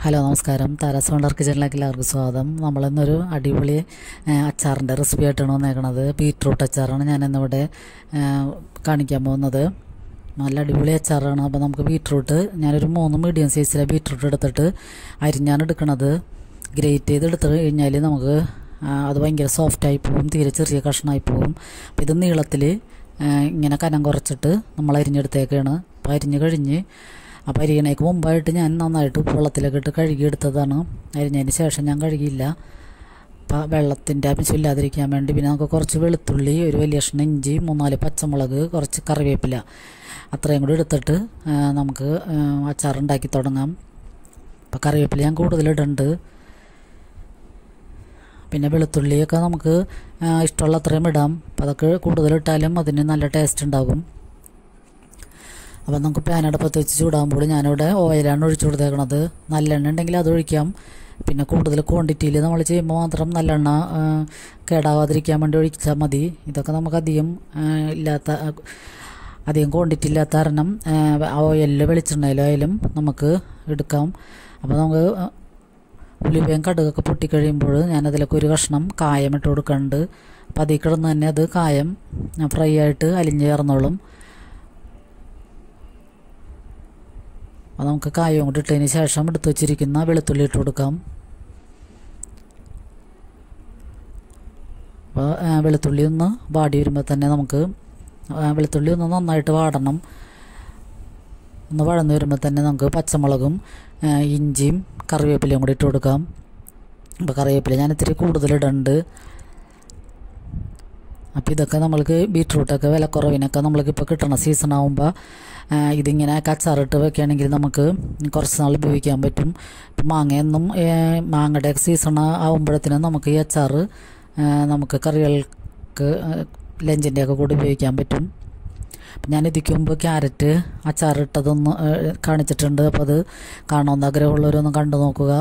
hello നമസ്കാരം Tara's wonder കിച്ചണിലേക്ക് എല്ലാവർക്കും സ്വാഗതം നമ്മളിന്നൊരു അടിപൊളി ഏ, അച്ചാറിൻ്റെ റെസിപ്പി ആയിട്ടാണ് വന്നേക്കണത് ബീട്രൂട്ട് അച്ചാറാണ് ഞാൻ ഇന്നിവിടെ ഏ, കാണിക്കാൻ പോകുന്നത് നല്ല അടിപൊളി അച്ചാറാണ് അപ്പോൾ നമുക്ക് ബീട്രൂട്ട് ഞാനൊരു മൂന്ന് മീഡിയം സൈസിലെ ബീട്രൂട്ട് എടുത്തിട്ട് അരിഞ്ഞാണ് എടുക്കണത് ഗ്രേറ്റ് ചെയ്ത് എടുത്ത് കഴിഞ്ഞാൽ നമുക്ക് ആ, അത് ഭയങ്കര സോഫ്റ്റായി പോകും തീരെ ചെറിയ കഷ്ണമായി പോകും അപ്പോൾ ഇത് നീളത്തിൽ ഇങ്ങനെ കനം കുറച്ചിട്ട് നമ്മൾ അരിഞ്ഞെടുത്തേക്കാണ് അപ്പോൾ അരിഞ്ഞ് കഴിഞ്ഞ് അപ്പോൾ അരിയണേക്ക് മുമ്പായിട്ട് ഞാൻ നന്നായിട്ട് വെള്ളത്തിലൊക്കെ ഇട്ട് കഴുകിയെടുത്തതാണ് അരിഞ്ഞതിന് ശേഷം ഞാൻ കഴുകിയില്ല അപ്പോൾ വെള്ളത്തിൻ്റെ അംശം ഇല്ലാതിരിക്കാൻ വേണ്ടി പിന്നെ നമുക്ക് കുറച്ച് വെളുത്തുള്ളി ഒരു വലിയ കഷ്ണം ഇഞ്ചി മൂന്നാല് പച്ചമുളക് കുറച്ച് കറിവേപ്പില അത്രയും കൂടി എടുത്തിട്ട് ആ, നമുക്ക് ആ, അച്ചാറുണ്ടാക്കി തുടങ്ങാം അപ്പോൾ കറിവേപ്പില ഞാൻ കൂടുതലിടുന്നുണ്ട് പിന്നെ വെളുത്തുള്ളിയൊക്കെ നമുക്ക് ആ, ഇഷ്ടമുള്ള അത്രയും ഇടാം അപ്പോൾ അതൊക്കെ കൂടുതലിട്ടാലും അതിന് നല്ല ടേസ്റ്റ് ഉണ്ടാകും അപ്പം നമുക്ക് പാൻ അടുപ്പത്ത് വെച്ച് ചൂടാകുമ്പോൾ ഞാനിവിടെ ഓയിലാണ് ഒഴിച്ചു കൊടുത്തേക്കണത് നല്ലെണ്ണ ഉണ്ടെങ്കിൽ അത് ഒഴിക്കാം പിന്നെ കൂടുതൽ ക്വാണ്ടിറ്റിയിൽ നമ്മൾ ചെയ്യുമ്പോൾ മാത്രം നല്ലെണ്ണ ആ, കേടാവാതിരിക്കാൻ വേണ്ടി ഒഴിച്ചാൽ മതി ഇതൊക്കെ നമുക്ക് അധികം ആ, ഇല്ലാത്ത ആ, അധികം ക്വാണ്ടിറ്റി ഇല്ലാത്ത കാരണം ഓയിലിൽ വെളിച്ചെണ്ണയിലായാലും നമുക്ക് എടുക്കാം അപ്പോൾ നമുക്ക് ഉലുവയും കടുകൊക്കെ പൊട്ടിക്കഴിയുമ്പോൾ ഞാനതിലൊക്കെ ഒരു കഷ്ണം കായം ഇട്ട് കൊടുക്കുന്നുണ്ട് അപ്പോൾ അതിൽ കിടന്ന് തന്നെ അത് കായം ഫ്രൈ ആയിട്ട് അലിഞ്ഞ് ചേർന്നോളും അപ്പോൾ നമുക്ക് കായവും കൂടി ഇട്ടതിന് ശേഷം എടുത്ത് വെച്ചിരിക്കുന്ന വെളുത്തുള്ളി ഇട്ട് കൊടുക്കാം അപ്പോൾ ആ, വെളുത്തുള്ളി ഒന്ന് വാടി വരുമ്പോൾ തന്നെ നമുക്ക് ആ, വെളുത്തുള്ളി ഒന്ന് നന്നായിട്ട് വാടണം ഒന്ന് വഴന്ന് വരുമ്പോൾ തന്നെ നമുക്ക് പച്ചമുളകും ആ, ഇഞ്ചിയും കറിവേപ്പിലയും കൂടി ഇട്ട് കൊടുക്കാം അപ്പോൾ കറിവേപ്പില ഞാൻ ഇത്തിരി കൂടുതൽ ഇടുന്നുണ്ട് അപ്പോൾ ഇതൊക്കെ നമ്മൾക്ക് ബീട്രൂട്ടൊക്കെ വിലക്കുറവിനൊക്കെ നമ്മൾക്ക് ഇപ്പോൾ കിട്ടണ സീസൺ ആകുമ്പോൾ ഇതിങ്ങനെ അച്ചാറിട്ട് വെക്കുകയാണെങ്കിൽ നമുക്ക് കുറച്ച് നാൾ ഉപയോഗിക്കാൻ പറ്റും ഇപ്പം മാങ്ങയൊന്നും ഏഹ്, മാങ്ങയുടെ സീസൺ ആകുമ്പോഴത്തേനും നമുക്ക് ഈ അച്ചാർ നമുക്ക് കറികൾക്ക് ലഞ്ചിൻ്റെ ഒക്കെ കൂടി ഉപയോഗിക്കാൻ പറ്റും അപ്പം ഞാൻ ഇതിക്ക് മുമ്പ് ക്യാരറ്റ് അച്ചാറിട്ടതൊന്ന് ഏഹ്, കാണിച്ചിട്ടുണ്ട് അപ്പോൾ അത് കാണണമെന്ന് ആഗ്രഹമുള്ളവരൊന്ന് കണ്ടു നോക്കുക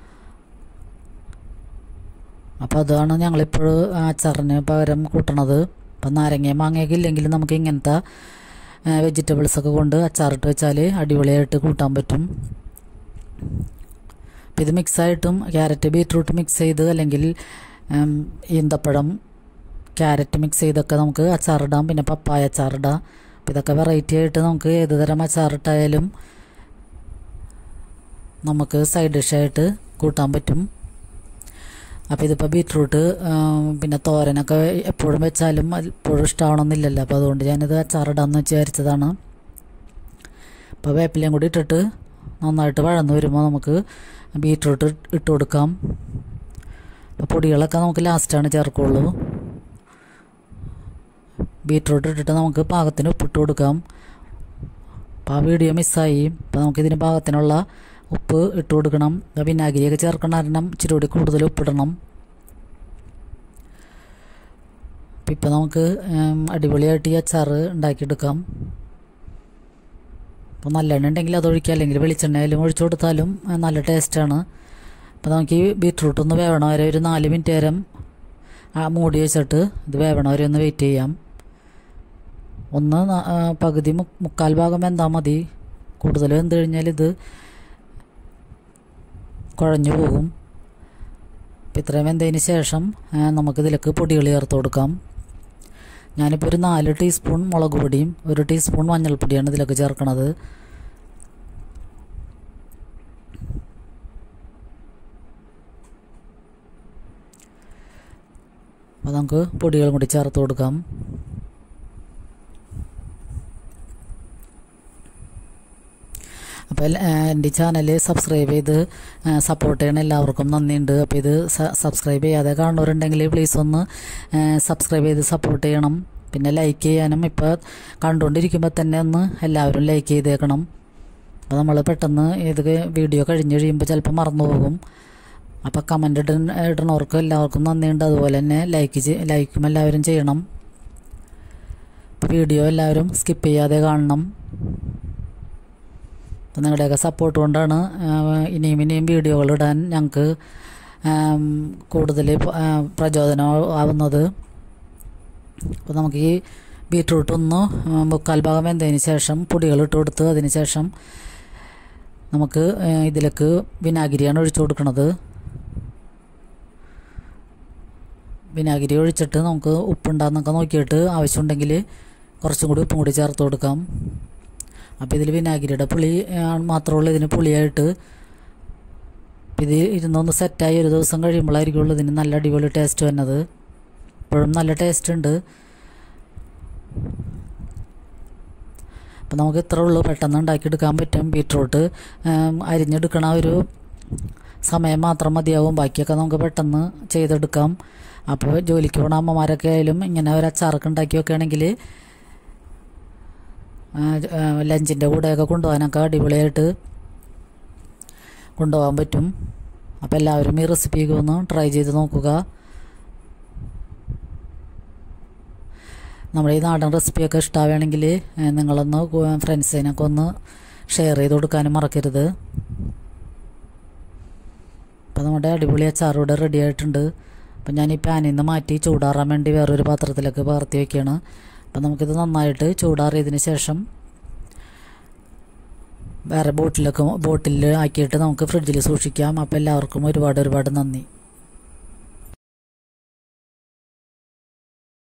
അപ്പോൾ അതാണ് ഞങ്ങളിപ്പോൾ അച്ചാറിന് പകരം കൂട്ടണത് ഇപ്പം നാരങ്ങ മാങ്ങയൊക്കെ ഇല്ലെങ്കിൽ നമുക്ക് ഇങ്ങനത്തെ വെജിറ്റബിൾസ് ഒക്കെ കൊണ്ട് അച്ചാറിട്ട് വെച്ചാൽ അടിപൊളിയായിട്ട് കൂട്ടാൻ പറ്റും അപ്പം ഇത് മിക്സായിട്ടും ക്യാരറ്റ് ബീറ്റ്റൂട്ട് മിക്സ് ചെയ്ത് അല്ലെങ്കിൽ ഉം, ഈന്തപ്പഴം ക്യാരറ്റ് മിക്സ് ചെയ്തൊക്കെ നമുക്ക് അച്ചാറിടാം പിന്നെ പപ്പായ അച്ചാറിടാം അപ്പം ഇതൊക്കെ വെറൈറ്റി ആയിട്ട് നമുക്ക് ഏത് തരം അച്ചാറിട്ടായാലും നമുക്ക് സൈഡ് ഡിഷായിട്ട് കൂട്ടാൻ പറ്റും അപ്പോൾ ഇതിപ്പോൾ ബീട്രൂട്ട് പിന്നെ തോരനൊക്കെ എപ്പോഴും വെച്ചാലും എപ്പോഴും ഇഷ്ടമാവണമെന്നില്ലല്ലോ അപ്പോൾ അതുകൊണ്ട് ഞാനിത് അച്ചാറിടാമെന്ന് വിചാരിച്ചതാണ് അപ്പോൾ വേപ്പിലയും കൂടി ഇട്ടിട്ട് നന്നായിട്ട് വഴന്ന് വരുമ്പോൾ നമുക്ക് ബീട്രൂട്ട് ഇട്ട് കൊടുക്കാം അപ്പോൾ പൊടികളൊക്കെ നമുക്ക് ലാസ്റ്റാണ് ചേർക്കുള്ളൂ ബീട്രൂട്ട് ഇട്ടിട്ട് നമുക്ക് പാകത്തിന് ഉപ്പിട്ട് കൊടുക്കാം അപ്പോൾ ആ വീഡിയോ മിസ്സായി അപ്പോൾ നമുക്കിതിന് പാകത്തിനുള്ള ഉപ്പ് ഇട്ട് കൊടുക്കണം അപ്പോൾ വിനാഗിരിയൊക്കെ ചേർക്കണ കാരണം ഇച്ചിരി കൂടി കൂടുതൽ ഉപ്പിടണം അപ്പം ഇപ്പം നമുക്ക് ഉം, അടിപൊളിയായിട്ട് ഈ അച്ചാർ ഉണ്ടാക്കിയെടുക്കാം അപ്പോൾ നല്ലെണ്ണ ഉണ്ടെങ്കിൽ അത് ഒഴിക്കുക അല്ലെങ്കിൽ വെളിച്ചെണ്ണയിലും ഒഴിച്ചു കൊടുത്താലും ആ, നല്ല ടേസ്റ്റാണ് അപ്പോൾ നമുക്ക് ഈ ബീട്രൂട്ട് ഒന്ന് വേവണ വരെ ഒരു നാല് മിനിറ്റ് നേരം ആ മൂടി വെച്ചിട്ട് ഇത് വേവണ വരെ ഒന്ന് വെയിറ്റ് ചെയ്യാം ഒന്ന് ന- ആ, പകുതി മു- മുക്കാൽ ഭാഗം വെന്താൽ മതി കൂടുതൽ വെന്ത് കഴിഞ്ഞാൽ ഇത് കുഴഞ്ഞു പോകും അപ്പം ഇത്രയും വെന്തതിന് ശേഷം ആ, നമുക്കിതിലേക്ക് പൊടികൾ ചേർത്ത് കൊടുക്കാം ഞാനിപ്പോൾ ഒരു നാല് ടീസ്പൂൺ മുളക് പൊടിയും ഒരു ടീസ്പൂൺ മഞ്ഞൾപ്പൊടിയാണ് ഇതിലേക്ക് ചേർക്കണത് അപ്പോൾ നമുക്ക് പൊടികളും കൂടി ചേർത്ത് കൊടുക്കാം അപ്പോൾ എൻ്റെ ചാനൽ സബ്സ്ക്രൈബ് ചെയ്ത് സപ്പോർട്ട് ചെയ്യണ എല്ലാവർക്കും നന്ദിയുണ്ട് അപ്പോൾ ഇത് സബ്സ്ക്രൈബ് ചെയ്യാതെ കാണുന്നവരുണ്ടെങ്കിൽ പ്ലീസ് ഒന്ന് സബ്സ്ക്രൈബ് ചെയ്ത് സപ്പോർട്ട് ചെയ്യണം പിന്നെ ലൈക്ക് ചെയ്യാനും ഇപ്പോൾ കണ്ടുകൊണ്ടിരിക്കുമ്പോൾ തന്നെ ഒന്ന് എല്ലാവരും ലൈക്ക് ചെയ്തേക്കണം അപ്പോൾ നമ്മൾ പെട്ടെന്ന് ഇത് വീഡിയോ കഴിഞ്ഞ് കഴിയുമ്പോൾ ചിലപ്പോൾ മറന്നു പോകും അപ്പോൾ കമൻ്റ് ഇട ഇടണവർക്ക് എല്ലാവർക്കും നന്ദിയുണ്ട് അതുപോലെ തന്നെ ലൈക്ക് ലൈക്കും എല്ലാവരും ചെയ്യണം അപ്പോൾ വീഡിയോ എല്ലാവരും സ്കിപ്പ് ചെയ്യാതെ കാണണം അപ്പം നിങ്ങളുടെയൊക്കെ സപ്പോർട്ട് കൊണ്ടാണ് ആ, ഇനിയും ഇനിയും വീഡിയോകൾ ഇടാൻ ഞങ്ങൾക്ക് കൂടുതൽ പ്രചോദനം ആവുന്നത് അപ്പോൾ നമുക്ക് ഈ ബീട്രൂട്ട് ഒന്ന് ആ, മുക്കാൽ ഭാഗം വെന്തതിന് ശേഷം പൊടികൾ ഇട്ട് കൊടുത്ത് അതിന് ശേഷം നമുക്ക് ഏഹ്, ഇതിലേക്ക് വിനാഗിരിയാണ് ഒഴിച്ചു കൊടുക്കുന്നത് വിനാഗിരി ഒഴിച്ചിട്ട് നമുക്ക് ഉപ്പുണ്ടാന്നൊക്കെ നോക്കിയിട്ട് ആവശ്യമുണ്ടെങ്കിൽ കുറച്ചും കൂടി ഉപ്പും കൂടി ചേർത്ത് കൊടുക്കാം അപ്പോൾ ഇതിൽ വിനാഗിരിയുടെ പുളി ആ, മാത്രമേ ഉള്ളൂ ഇതിന് പുളിയായിട്ട് ഇത് ഇരുന്നൊന്ന് സെറ്റായി ഒരു ദിവസം കഴിയുമ്പോഴായിരിക്കുള്ളൂ ഇതിന് നല്ല അടിപൊളി ടേസ്റ്റ് വന്നത് ഇപ്പോഴും നല്ല ടേസ്റ്റ് ഉണ്ട് അപ്പം നമുക്ക് ഇത്ര ഉള്ളൂ പെട്ടെന്ന് ഉണ്ടാക്കിയെടുക്കാൻ പറ്റും ബീട്രൂട്ട് ഉം, അരിഞ്ഞെടുക്കണ ഒരു സമയം മാത്രം മതിയാവും ബാക്കിയൊക്കെ നമുക്ക് പെട്ടെന്ന് ചെയ്തെടുക്കാം അപ്പോൾ ജോലിക്ക് പോണ അമ്മമാരൊക്കെ ആയാലും ഇങ്ങനെ ഒരു അച്ചാറൊക്കെ ഉണ്ടാക്കി വെക്കുകയാണെങ്കിൽ ലഞ്ചിൻ്റെ കൂടെയൊക്കെ കൊണ്ടുപോകാനൊക്കെ അടിപൊളിയായിട്ട് കൊണ്ടുപോകാൻ പറ്റും അപ്പോൾ എല്ലാവരും ഈ റെസിപ്പിയൊക്കെ ഒന്ന് ട്രൈ ചെയ്ത് നോക്കുക നമ്മുടെ ഈ നാടൻ റെസിപ്പിയൊക്കെ ഇഷ്ടമാവുകയാണെങ്കിൽ നിങ്ങളൊന്ന് കു- ഫ്രണ്ട്സിനൊക്കെ ഒന്ന് ഷെയർ ചെയ്ത് കൊടുക്കാനും മറക്കരുത് അപ്പോൾ നമ്മുടെ അടിപൊളി അച്ചാർ ഇവിടെ റെഡി ആയിട്ടുണ്ട് അപ്പം ഞാൻ ഈ പാനിൽ നിന്ന് മാറ്റി ചൂടാറാൻ വേണ്ടി വേറൊരു പാത്രത്തിലേക്ക് പകർത്തി വയ്ക്കുകയാണ് അപ്പം നമുക്കിത് നന്നായിട്ട് ചൂടാറിയതിന് ശേഷം വേറെ ബോട്ടിലൊക്കെ ബോട്ടിൽ ആക്കിയിട്ട് നമുക്ക് ഫ്രിഡ്ജിൽ സൂക്ഷിക്കാം അപ്പോൾ എല്ലാവർക്കും ഒരുപാട് ഒരുപാട് നന്ദി